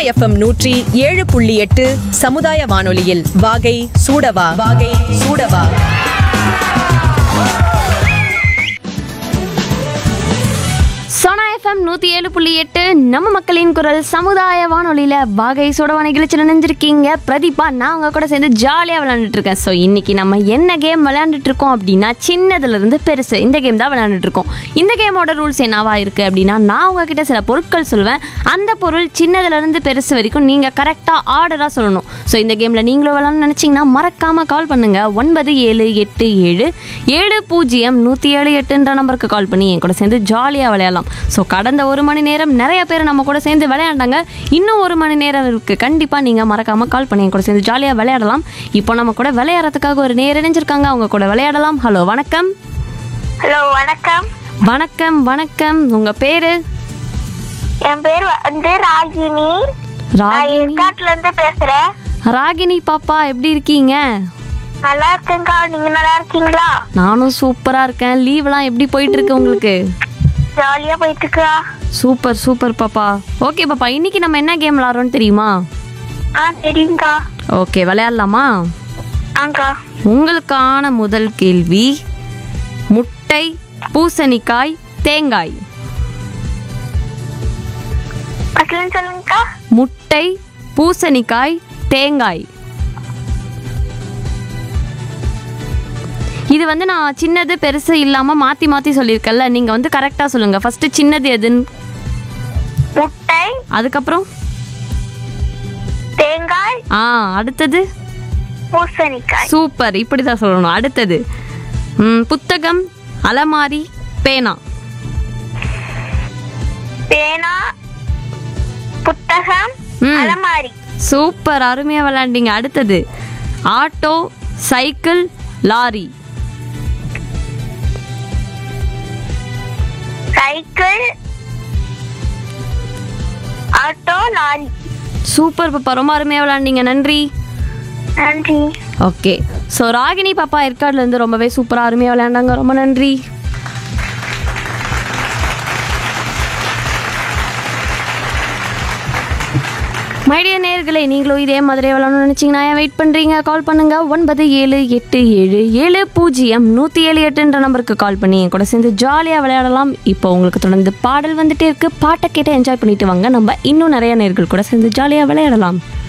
FM நூற்றி ஏழு புள்ளி எட்டு சமுதாய வானொலியில் வாகை சூடவா வாகை சூடவா சோனா எஃப்எம் நூற்றி ஏழு புள்ளி எட்டு நம்ம மக்களின் குரல் சமுதாய வானொலியில் வாகை சோடவா நிகழ்ச்சியில் நினைஞ்சிருக்கீங்க பிரதீபா நான் உங்க கூட சேர்ந்து ஜாலியாக விளையாண்டுட்டு இருக்கேன் ஸோ இன்னைக்கு நம்ம என்ன கேம் விளையாண்டுட்டு இருக்கோம் அப்படின்னா சின்னதுலேருந்து பெருசு இந்த கேம் தான் விளையாண்டுட்டு இருக்கோம் இந்த கேமோட ரூல்ஸ் என்னவா இருக்குது அப்படின்னா நான் உங்ககிட்ட சில பொருட்கள் சொல்லுவேன் அந்த பொருள் சின்னதுலேருந்து பெருசு வரைக்கும் நீங்கள் கரெக்டாக ஆர்டராக சொல்லணும் ஸோ இந்த கேமில் நீங்களும் விளையாடணும்னு நினச்சிங்கன்னா மறக்காமல் கால் பண்ணுங்கள் ஒன்பது ஏழு எட்டு ஏழு ஏழு பூஜ்ஜியம் நூற்றி ஏழு எட்டுன்ற நம்பருக்கு கால் பண்ணி என் கூட சேர்ந்து ஜாலியாக விளையாடலாம் ஸோ கடந்த ஒரு மணி நேரம் நிறைய பேர் நம்ம கூட சேர்ந்து விளையாண்டாங்க இன்னும் ஒரு மணி நேரம் இருக்குது கண்டிப்பாக நீங்கள் மறக்காமல் கால் பண்ணி என் கூட சேர்ந்து ஜாலியாக விளையாடலாம் இப்போ நம்ம கூட விளையாடுறதுக்காக ஒரு நேரம் இணைஞ்சிருக்காங்க அவங்க கூட விளையாடலாம் ஹலோ வணக்கம் ஹலோ வணக்கம் வணக்கம் வணக்கம் உங்கள் பேர் என் பேர் வந்து ராகினி நான் ராகினி ஏற்காட்டுல இருந்து பேசுறேன் ராகினி பாப்பா எப்படி இருக்கீங்க நல்லா இருக்கேன்க்கா நீங்க நல்லா இருக்கீங்களா நானும் சூப்பராக இருக்கேன் லீவ்லாம் எப்படி போயிட்டு இருக்கு உங்களுக்கு ஜாலியா போயிட்டு இருக்கா சூப்பர் சூப்பர் பாப்பா ஓகே பாப்பா இன்னைக்கு நம்ம என்ன கேம் விளாட்றோம்னு தெரியுமா ஆ சரிங்கக்கா ஓகே விளையாடலாமா ஆங்க்கா உங்களுக்கான முதல் கேள்வி முட்டை பூசணிக்காய் தேங்காய் பக்கத்துல சொல்லுங்கக்கா முட்டை பூசணிக்காய் தேங்காய் இது வந்து நான் சின்னது பெருசு இல்லாம மாத்தி மாத்தி சொல்லியிருக்கேன்ல நீங்க வந்து கரெக்டா சொல்லுங்க ஃபர்ஸ்ட் சின்னது எதுன்னு முட்டை அதுக்கப்புறம் தேங்காய் ஆ அடுத்தது பூசணிக்காய் சூப்பர் இப்படி தான் சொல்லணும் அடுத்தது ம், புத்தகம் அலமாரி பேனா பேனா புத்தகம் ம். அலமாரி சூப்பர் அருமையாக விளையாண்டீங்க அடுத்தது auto cycle lorry cycle auto lorry super பாப்பா ரொம்ப அருமையாக விளையாண்டீங்க நன்றி நன்றி ஓகே ஸோ ராகினி பாப்பா ஏற்காடுலேருந்து ரொம்பவே சூப்பராக அருமையாக விளையாண்டாங்க ரொம்ப நன்றி மைடிய நேர்களே நீங்களும் இதே மாதிரி விளாடணும்னு நினச்சிங்கன்னா வெயிட் பண்ணுறீங்க கால் பண்ணுங்க ஒன்பது ஏழு எட்டு ஏழு ஏழு பூஜ்ஜியம் நூற்றி ஏழு எட்டுன்ற நம்பருக்கு கால் பண்ணி என் கூட சேர்ந்து ஜாலியாக விளையாடலாம் இப்போ உங்களுக்கு தொடர்ந்து பாடல் வந்துட்டே இருக்கு பாட்டை கேட்டு என்ஜாய் பண்ணிட்டு வாங்க நம்ம இன்னும் நிறைய நேர்கள் கூட சேர்ந்து ஜாலியாக விளையாடலாம்